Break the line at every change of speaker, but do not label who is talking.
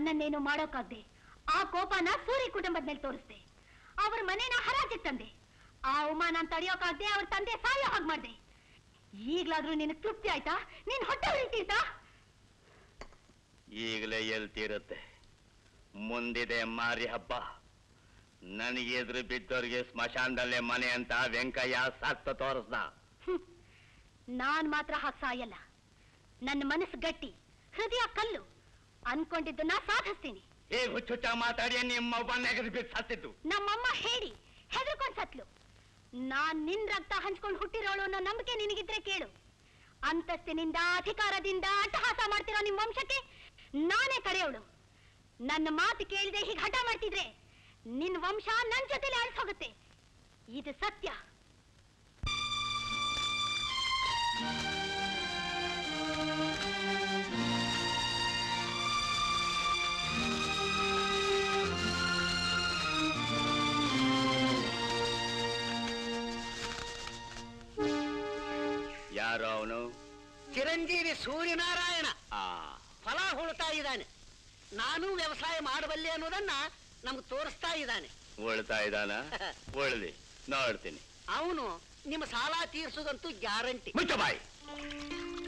ನನ್ನನ್ನೇನು ಮಾಡೋಕಾಗ್ದೆ ಆ ಕೋಪನ ಸೂರಿ ಕುಟುಂಬದ ಮೇಲೆ ತೋರಿಸ್ದೆ ಅವ್ರ ಮನೇನ ಹರಾಜಿಗೆ ತಂದೆ ಆ ಅವಮಾನ ತಡೆಯೋಕಾಗ್ದೆ ಅವ್ರ ತಂದೆ ಸಾಯೋ ಹಾಗೆ ಮಾಡ್ದೆ ಈಗ್ಲಾದ್ರೂ ನಿನಗೆ ತೃಪ್ತಿ ಆಯ್ತಾ ನೀನ್ ಹೊಟ್ಟೆ ಉರಿತೀರ್ತಾ
ಈಗಲೇ ಎಲ್ತಿರುತ್ತೆ ಮುಂದಿದೆ ಮಾರಿ ಹಬ್ಬ ನನಗೆ ಎದುರು ಬಿದ್ದವ್ರಿಗೆ ಸ್ಮಶಾನದಲ್ಲೇ ಮನೆ ಅಂತ ವೆಂಕಯ್ಯ ಸತ್ತ ತೋರಿಸ್ದ
ನಾನ್ ಮಾತ್ರ ಹಾಗೆ ಸಾಯಲ್ಲ ನನ್ನ ಮನಸ್ಸು ಗಟ್ಟಿ ಹೃದಯ ಕಲ್ಲು ಅನ್ಕೊಂಡಿದ್ದನ್ನ ಸಾಧಿಸ್ತೀನಿ
ಈಗ ಹುಚ್ಚುಚ್ಚ ಮಾತಾಡಿ ನಿಮ್ಮ ಒಬ್ಬ ನೆಗೆದು ಬಿದ್ದು ಸತ್ತಿದ್ದು
ನಮ್ಮಮ್ಮ ಹೇಳಿ ಹೆದರ್ಕೊಂಡ್ ಸತ್ಲು ನಾನ್ ನಿನ್ ರಕ್ತ ಹಂಚ್ಕೊಂಡು ಹುಟ್ಟಿರೋಳು ಅನ್ನೋ ನಂಬಿಕೆ ನಿನಗಿದ್ರೆ ಕೇಳು ಅಂತಸ್ತಿನಿಂದ ಅಧಿಕಾರದಿಂದ ಅಟ್ಟಹಾಸ ಮಾಡ್ತಿರೋ ನಿಮ್ ವಂಶಕ್ಕೆ ನಾನೇ ಕರೆಯೋಳು ನನ್ನ ಮಾತು ಕೇಳದೆ ಹೀಗೆ ಹಠ ಮಾಡ್ತಿದ್ರೆ ನಿನ್ ವಂಶ ನನ್ ಜೊತೆಲೆ ಅಳಿಸೋಗುತ್ತೆ ಇದು ಸತ್ಯ
ಯಾರು ಅವನು
ಚಿರಂಜೀವಿ ಸೂರ್ಯನಾರಾಯಣ
ಆ
ಫಲ ಹುಳ್ತಾ ಇದ್ದಾನೆ ನಾನು ವ್ಯವಸಾಯ ಮಾಡಬಲ್ಲೆ ಅನ್ನೋದನ್ನ ನಮ್ಗೆ ತೋರಿಸ್ತಾ ಇದ್ದಾನೆ
ಉಳ್ತಾ ಇದ್ದಾನ ಉಳ್ದಿ ನೋಡ್ತೀನಿ
ಅವನು ನಿಮ್ಮ ಸಾಲ ತೀರ್ಸೋದಂತೂ ಗ್ಯಾರಂಟಿ
ಮುಚ್ಚ ಬಾಯಿ